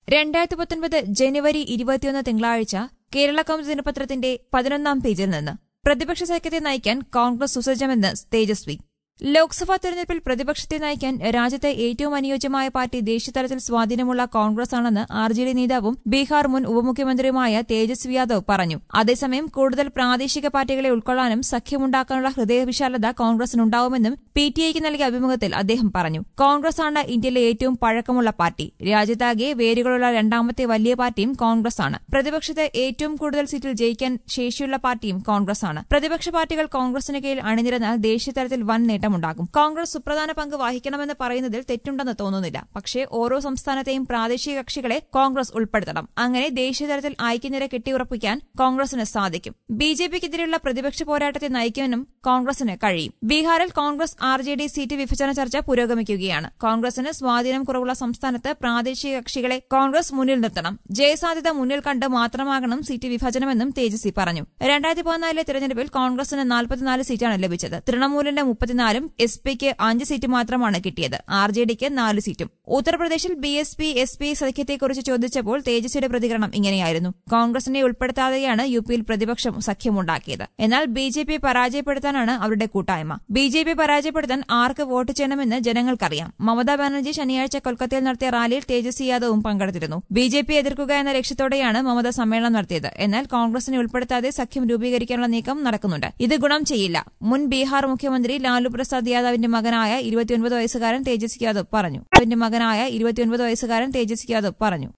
രണ്ടായിരത്തി പത്തൊൻപത് ജനുവരി ഇരുപത്തിയൊന്ന് തിങ്കളാഴ്ച കേരള കൗമുദി ദിനപത്രത്തിന്റെ പതിനൊന്നാം പേജിൽ നിന്ന് പ്രതിപക്ഷ സഖ്യത്തെ നയിക്കാൻ കോൺഗ്രസ് സുസജ്ജമെന്ന് തേജസ്വി ലോക്സഭാ തെരഞ്ഞെടുപ്പിൽ പ്രതിപക്ഷത്തെ നയിക്കാൻ രാജ്യത്തെ ഏറ്റവും അനുയോജ്യമായ പാർട്ടി ദേശീയതലത്തിൽ സ്വാധീനമുള്ള കോൺഗ്രസ് ആണെന്ന് ആർ ജെ ഡി നേതാവും ബീഹാർ മുൻ ഉപമുഖ്യമന്ത്രിയുമായ തേജസ്വി യാദവ് പറഞ്ഞു അതേസമയം കൂടുതൽ പ്രാദേശിക പാർട്ടികളെ ഉൾക്കൊള്ളാനും സഖ്യമുണ്ടാക്കാനുള്ള ഹൃദയവിശാലത കോൺഗ്രസിനുണ്ടാവുമെന്നും പി ടി ഐക്ക് നൽകിയ അഭിമുഖത്തിൽ അദ്ദേഹം പറഞ്ഞു കോൺഗ്രസ് ആണ് ഇന്ത്യയിലെ ഏറ്റവും പഴക്കമുള്ള പാർട്ടി രാജ്യത്താകെ വേരുകളുള്ള രണ്ടാമത്തെ വലിയ പാർട്ടിയും കോൺഗ്രസ് ആണ് പ്രതിപക്ഷത്ത് ഏറ്റവും കൂടുതൽ സീറ്റിൽ ജയിക്കാൻ ശേഷിയുള്ള പാർട്ടിയും കോൺഗ്രസ് ആണ് പ്രതിപക്ഷ പാർട്ടികൾ കോൺഗ്രസിന് കീഴിൽ അണിനിരന്നാൽ ദേശീയതലത്തിൽ വൻ നേട്ടമുണ്ടാകും കോൺഗ്രസ് സുപ്രധാന പങ്ക് വഹിക്കണമെന്ന് പറയുന്നതിൽ തെറ്റുണ്ടെന്ന് തോന്നുന്നില്ല പക്ഷേ ഓരോ സംസ്ഥാനത്തെയും പ്രാദേശിക കക്ഷികളെ കോൺഗ്രസ് ഉൾപ്പെടുത്തണം അങ്ങനെ ദേശീയതലത്തിൽ ഐക്യനിര കെട്ടിയുറപ്പിക്കാൻ കോൺഗ്രസിന് സാധിക്കും ബി ജെ പിക്കെതിരെയുള്ള പ്രതിപക്ഷ പോരാട്ടത്തെ നയിക്കാനും കോൺഗ്രസിന് കഴിയും ബീഹാറിൽ congress R J D seat വിഭജന ചർച്ച പുരോഗമിക്കുകയാണ് കോൺഗ്രസിന് സ്വാധീനം കുറവുള്ള സംസ്ഥാനത്ത് പ്രാദേശിക കക്ഷികളെ കോൺഗ്രസ് മുന്നിൽ നിർത്തണം ജയസാധ്യത മുന്നിൽ കണ്ട് മാത്രമാകണം സീറ്റ് വിഭജനമെന്നും തേജസ്വി പറഞ്ഞു രണ്ടായിരത്തി പതിനാലിലെ തെരഞ്ഞെടുപ്പിൽ കോൺഗ്രസിന് നാൽപ്പത്തിനാല് സീറ്റാണ് ലഭിച്ചത് തൃണമൂലിന്റെ മുപ്പത്തിനാലും എസ് പിക്ക് അഞ്ച് സീറ്റ് മാത്രമാണ് കിട്ടിയത് ആർ ജെ ഡിക്ക് നാല് സീറ്റും ഉത്തർപ്രദേശിൽ B S P S P സഖ്യത്തെക്കുറിച്ച് ചോദിച്ചപ്പോൾ തേജസ്വിയുടെ പ്രതികരണം ഇങ്ങനെയായിരുന്നു കോൺഗ്രസിനെ ഉൾപ്പെടുത്താതെയാണ് യു പിയിൽ പ്രതിപക്ഷം സഖ്യമുണ്ടാക്കിയത് എന്നാൽ ബി ജെ പി പരാജയപ്പെടുത്താനാണ് അവരുടെ കൂട്ടായ്മ ബി ജെ പി പരാജയപ്പെടുത്താൻ ആർക്ക് വോട്ട് ചെയ്യണമെന്ന് ജനങ്ങൾക്കറിയാം മമതാ ബാനർജി ശനിയാഴ്ച കൊൽക്കത്തയിൽ നടത്തിയ റാലിയിൽ തേജസ്വി യാദവും പങ്കെടുത്തിരുന്നു ബി ജെ പി എതിർക്കുക എന്ന ലക്ഷ്യത്തോടെയാണ് മമത സമ്മേളനം നടത്തിയത് എന്നാൽ കോൺഗ്രസിനെ ഉൾപ്പെടുത്താതെ സഖ്യം രൂപീകരിക്കാനുള്ള നീക്കം നടക്കുന്നുണ്ട് ഇത് ഗുണം ചെയ്യില്ല മുൻ ബീഹാർ മുഖ്യമന്ത്രി ലാലു പ്രസാദ് യാദവിന്റെ മകനായ ഇരുപത്തിയൊൻപത് വയസ്സുകാരൻ തേജസ്വി യാദവ് പറഞ്ഞു അവന്റെ മകനായ ഇരുപത്തിയൊൻപത് വയസ്സുകാരൻ തേജസ്വി യാദവ് പറഞ്ഞു